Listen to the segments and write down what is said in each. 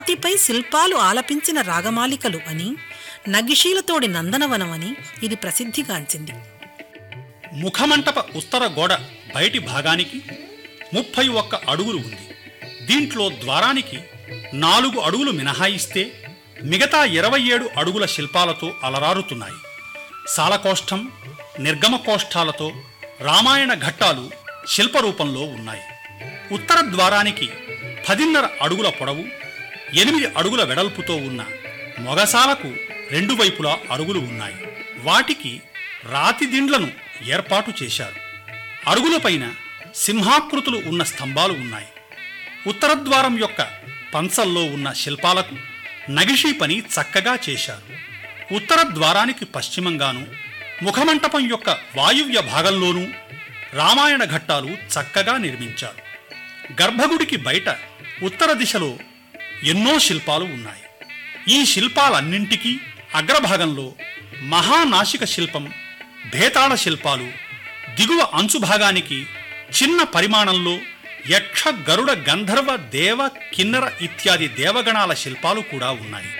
రాతిపై శిల్పాలు ఆలపించిన రాగమాలికలు అని నగిశీలతోడి నందనవనం అని ఇది ప్రసిద్ధిగాంచింది ముఖమంటప ఉత్తర గోడ బయటి భాగానికి ముప్పై ఒక్క అడుగులు ఉంది దీంట్లో ద్వారానికి నాలుగు అడుగులు మినహాయిస్తే మిగతా ఇరవై ఏడు అడుగుల శిల్పాలతో అలరారుతున్నాయి సాలకోష్టం నిర్గమ కోష్ఠాలతో రామాయణ ఘట్టాలు శిల్పరూపంలో ఉన్నాయి ఉత్తర ద్వారానికి పదిన్నర అడుగుల పొడవు ఎనిమిది అడుగుల వెడల్పుతో ఉన్న మొగసాలకు రెండు వైపులా అరుగులు ఉన్నాయి వాటికి రాతి దిండ్లను ఏర్పాటు చేశారు అరుగులపైన సింహాకృతులు ఉన్న స్తంభాలు ఉన్నాయి ఉత్తర ద్వారం యొక్క పంచల్లో ఉన్న శిల్పాలకు నగిషీ పని చక్కగా చేశారు ఉత్తర ద్వారానికి పశ్చిమంగాను ముఖమంటపం యొక్క వాయువ్య భాగంలోనూ రామాయణ ఘట్టాలు చక్కగా నిర్మించారు గర్భగుడికి బయట ఉత్తర దిశలో ఎన్నో శిల్పాలు ఉన్నాయి ఈ శిల్పాలన్నింటికీ అగ్రభాగంలో మహానాశిక శిల్పం భేతాళ శిల్పాలు దిగువ అంచు భాగానికి చిన్న పరిమాణంలో యక్ష గరుడ గంధర్వ దేవ కిన్నర ఇత్యాది దేవగణాల శిల్పాలు కూడా ఉన్నాయి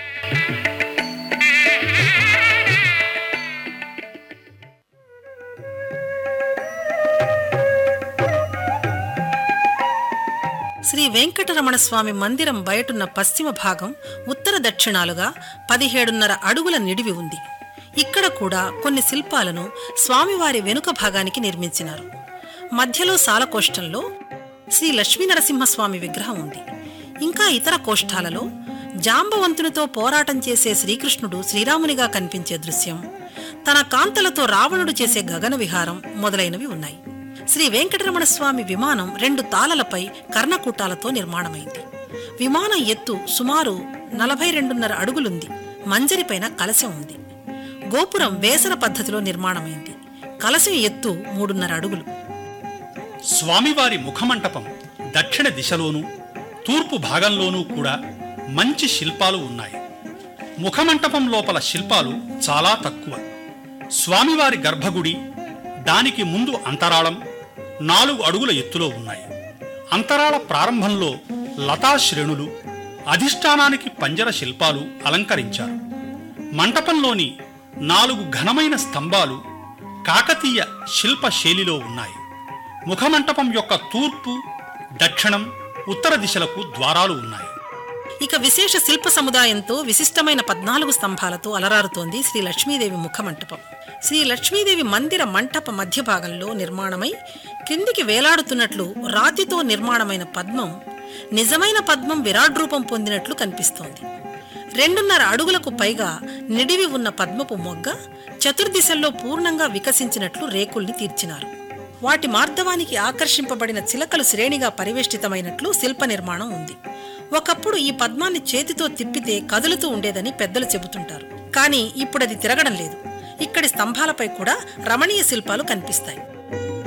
శ్రీ వెంకటరమణ స్వామి మందిరం బయటున్న పశ్చిమ భాగం ఉత్తర దక్షిణాలుగా పదిహేడున్నర అడుగుల నిడివి ఉంది ఇక్కడ కూడా కొన్ని శిల్పాలను స్వామివారి వెనుక భాగానికి నిర్మించినారు మధ్యలో సాలకోష్టంలో శ్రీ లక్ష్మీనరసింహస్వామి విగ్రహం ఉంది ఇంకా ఇతర కోష్ఠాలలో జాంబవంతునితో పోరాటం చేసే శ్రీకృష్ణుడు శ్రీరామునిగా కనిపించే దృశ్యం తన కాంతలతో రావణుడు చేసే గగన విహారం మొదలైనవి ఉన్నాయి శ్రీ వెంకటరమణ స్వామి విమానం రెండు తాళలపై కర్ణకూటాలతో నిర్మాణమైంది విమానం ఎత్తు సుమారు నలభై రెండున్నర అడుగులుంది మంజరిపైన కలశం ఉంది గోపురం వేసర పద్ధతిలో నిర్మాణమైంది కలశం ఎత్తు మూడున్నర అడుగులు స్వామివారి ముఖమంటపం దక్షిణ దిశలోనూ తూర్పు భాగంలోనూ కూడా మంచి శిల్పాలు ఉన్నాయి ముఖమంటపం లోపల శిల్పాలు చాలా తక్కువ స్వామివారి గర్భగుడి దానికి ముందు అంతరాళం నాలుగు అడుగుల ఎత్తులో ఉన్నాయి అంతరాళ ప్రారంభంలో లతా శ్రేణులు అధిష్టానానికి పంజర శిల్పాలు అలంకరించారు మంటపంలోని నాలుగు ఘనమైన స్తంభాలు కాకతీయ శిల్ప శైలిలో ఉన్నాయి ముఖమంటపం యొక్క తూర్పు దక్షిణం ఉత్తర దిశలకు ద్వారాలు ఉన్నాయి ఇక విశేష శిల్ప సముదాయంతో విశిష్టమైన పద్నాలుగు స్తంభాలతో అలరారుతోంది శ్రీ లక్ష్మీదేవి ముఖమంటపం శ్రీ లక్ష్మీదేవి మందిర మంటప మధ్య భాగంలో నిర్మాణమై క్రిందికి వేలాడుతున్నట్లు రాతితో నిర్మాణమైన పద్మం నిజమైన పద్మం విరాట్ రూపం పొందినట్లు కనిపిస్తోంది రెండున్నర అడుగులకు పైగా నిడివి ఉన్న పద్మపు మొగ్గ చతుర్దిశల్లో పూర్ణంగా వికసించినట్లు రేకుల్ని తీర్చినారు వాటి మార్ధవానికి ఆకర్షింపబడిన చిలకలు శ్రేణిగా పరివేష్టితమైనట్లు శిల్ప నిర్మాణం ఉంది ఒకప్పుడు ఈ పద్మాన్ని చేతితో తిప్పితే కదులుతూ ఉండేదని పెద్దలు చెబుతుంటారు కానీ ఇప్పుడు అది తిరగడం లేదు ఇక్కడి స్తంభాలపై కూడా రమణీయ శిల్పాలు కనిపిస్తాయి